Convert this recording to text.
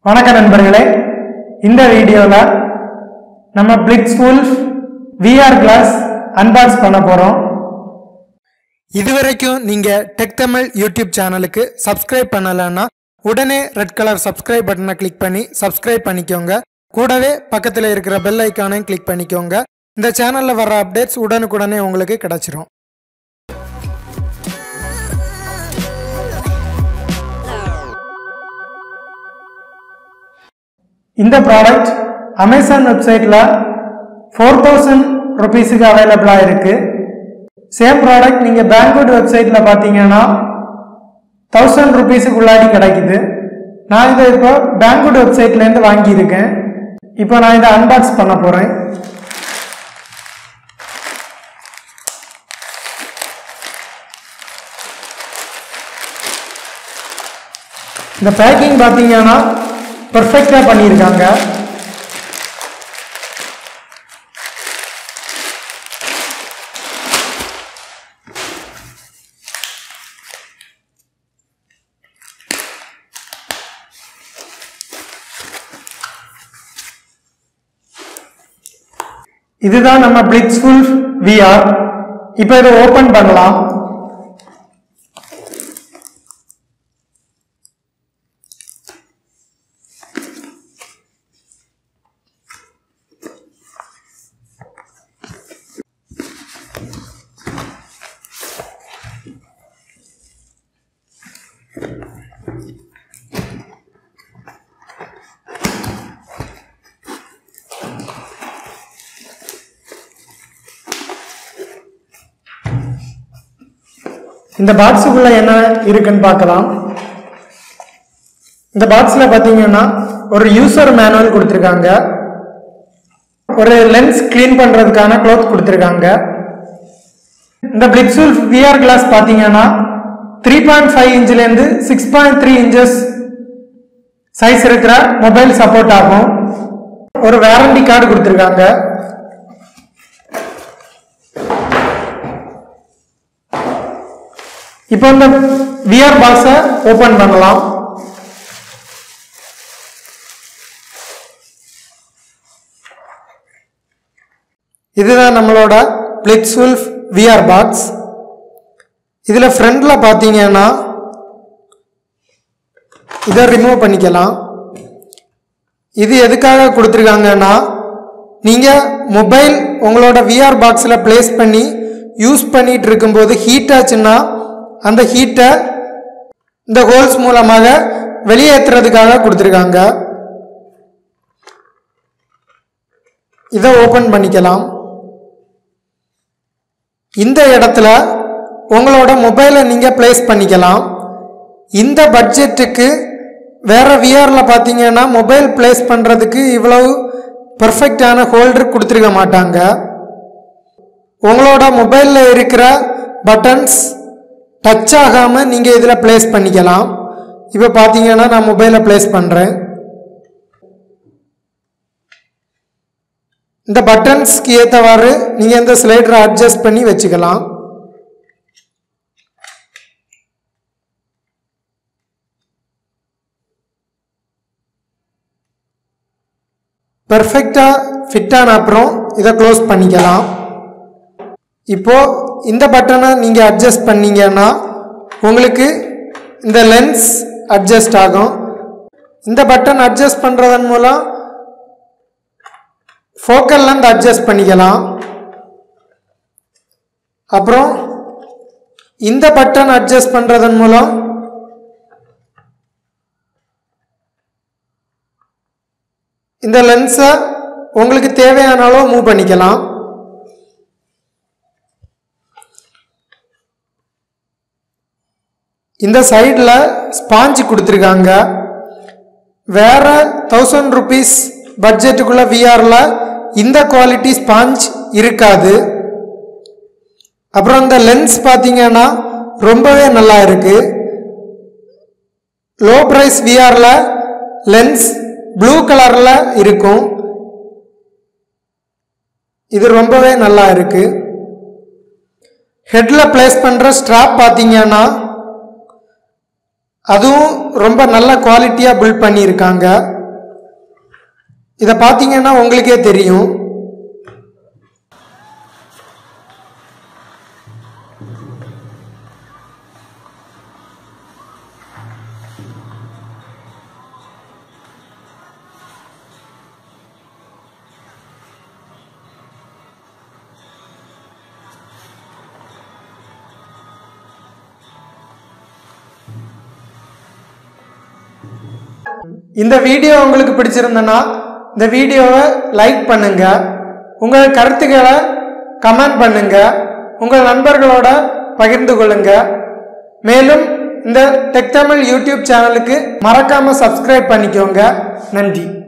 வணக்கம் நண்பர்களே இந்த வீடியோவில் நம்ம BlitzWolf VR glass unbox பண்ண போகிறோம் இதுவரைக்கும் நீங்க டெக் தமிழ் யூடியூப் சேனலுக்கு சப்ஸ்கிரைப் பண்ணலைன்னா உடனே ரெட் கலர் சப்ஸ்கிரைப் பட்டனை கிளிக் பண்ணி சப்ஸ்கிரைப் பண்ணிக்கோங்க கூடவே பக்கத்தில் இருக்கிற பெல் ஐக்கானையும் கிளிக் பண்ணிக்கோங்க இந்த சேனல்ல வர அப்டேட்ஸ் உடனுக்குடனே உங்களுக்கு கிடைச்சிரும் இந்த ப்ராடக்ட் அமேசான் வெப்சைட்டில் ஃபோர் தௌசண்ட் ருபீஸுக்கு அவைலபிளாக இருக்குது சேம் ப்ராடக்ட் நீங்கள் பேங்க்வுட் வெப்சைட்டில் பார்த்தீங்கன்னா தௌசண்ட் ருபீஸுக்குள்ளாடி கிடைக்குது நான் இதை இப்போ பேங்க்வுட் வெப்சைட்லேருந்து வாங்கியிருக்கேன் இப்போ நான் இதை அன்பாக்ஸ் பண்ண போகிறேன் இந்த பேக்கிங் பார்த்தீங்கன்னா பர்ஃபெக்டாக பண்ணியிருக்காங்க இதுதான் நம்ம பிளிக்ஸ்ஃபுல் விஆர் இப்போ இதை ஓபன் பண்ணலாம் இந்த பாக்ஸுக்குள்ள என்ன இருக்குன்னு பார்க்கலாம் இந்த பாக்ஸ்ல பாத்தீங்கன்னா ஒரு யூசர் மேனுவல் கொடுத்துருக்காங்க ஒரு லென்ஸ் க்ளீன் பண்றதுக்கான க்ளோத் கொடுத்துருக்காங்க இந்த பிளிக்ஸுல் விஆர் கிளாஸ் பாத்தீங்கன்னா த்ரீ பாயிண்ட் ஃபைவ் இன்ச்லேருந்து six point three inches size இருக்கிற மொபைல் சப்போர்ட் ஆகும் ஒரு வாரண்டி கார்டு கொடுத்துருக்காங்க இப்போ இந்த விஆர் பாக்ஸை ஓபன் பண்ணலாம் இதுதான் நம்மளோட பிளிக்ஸ்வுல்ஃப் விஆர் பாக்ஸ் இதில் ஃப்ரண்டில் பார்த்தீங்கன்னா இதை ரிமூவ் பண்ணிக்கலாம் இது எதுக்காக கொடுத்துருக்காங்கன்னா நீங்கள் மொபைல் உங்களோட விஆர் பாக்ஸில் ப்ளேஸ் பண்ணி யூஸ் பண்ணிட்டு இருக்கும்போது ஹீட் ஆச்சுன்னா அந்த ஹீட்டை இந்த ஹோல்ஸ் மூலமாக வெளியேற்றுறதுக்காக கொடுத்துருக்காங்க இதை ஓப்பன் பண்ணிக்கலாம் இந்த இடத்துல உங்களோட மொபைலை நீங்கள் ப்ளேஸ் பண்ணிக்கலாம் இந்த பட்ஜெட்டுக்கு வேற விஆரில் பார்த்தீங்கன்னா மொபைல் ப்ளேஸ் பண்ணுறதுக்கு இவ்வளவு பர்ஃபெக்டான ஹோல்டர் கொடுத்துருக்க மாட்டாங்க உங்களோட மொபைலில் இருக்கிற பட்டன்ஸ் டச் ஆகாமல் நீங்கள் இதில் ப்ளேஸ் பண்ணிக்கலாம் இப்போ பார்த்தீங்கன்னா நான் மொபைலை ப்ளேஸ் பண்ணுறேன் இந்த பட்டன்ஸ்க்கு ஏற்றவாறு நீங்கள் இந்த ஸ்லைடரை அட்ஜஸ்ட் பண்ணி வச்சுக்கலாம் பெர்ஃபெக்டாக ஃபிட் ஆன அப்புறம் இதை க்ளோஸ் பண்ணிக்கலாம் இப்போ இந்த பட்டனை நீங்கள் அட்ஜஸ்ட் பண்ணீங்கன்னா உங்களுக்கு இந்த லென்ஸ் அட்ஜஸ்ட் ஆகும் இந்த பட்டன் அட்ஜஸ்ட் பண்ணுறதன் மூலம் ஃபோக்கல் லென்த் அட்ஜஸ்ட் பண்ணிக்கலாம் அப்புறம் இந்த பட்டன் அட்ஜஸ்ட் பண்ணுறதன் மூலம் இந்த லென்ஸை உங்களுக்கு தேவையான அளவு மூவ் பண்ணிக்கலாம் இந்த சைடில் ஸ்பாஞ்சு கொடுத்துருக்காங்க வேற தௌசண்ட் ருபீஸ் பட்ஜெட்டுக்குள்ள விஆரில் இந்த குவாலிட்டி ஸ்பாஞ்ச் இருக்காது அப்புறம் இந்த லென்ஸ் பார்த்தீங்கன்னா ரொம்பவே நல்லா இருக்கு லோ ப்ரைஸ் விஆரில் லென்ஸ் ப்ளூ கலரில் இருக்கும் இது ரொம்பவே நல்லா இருக்கு ஹெட்டில் ப்ளேஸ் பண்ணுற ஸ்ட்ராப் பார்த்தீங்கன்னா அதுவும் ரொம்ப நல்ல குவாலிட்டியாக பில்ட் பண்ணியிருக்காங்க இதை பார்த்தீங்கன்னா உங்களுக்கே தெரியும் இந்த வீடியோ உங்களுக்கு பிடிச்சிருந்தனா இந்த வீடியோவை லைக் பண்ணுங்க உங்கள் கருத்துக்களை கமெண்ட் பண்ணுங்க உங்கள் நண்பர்களோட பகிர்ந்து கொள்ளுங்க மேலும் இந்த டெக் தமிழ் யூடியூப் சேனலுக்கு மறக்காம சப்ஸ்கிரைப் பண்ணிக்கோங்க நன்றி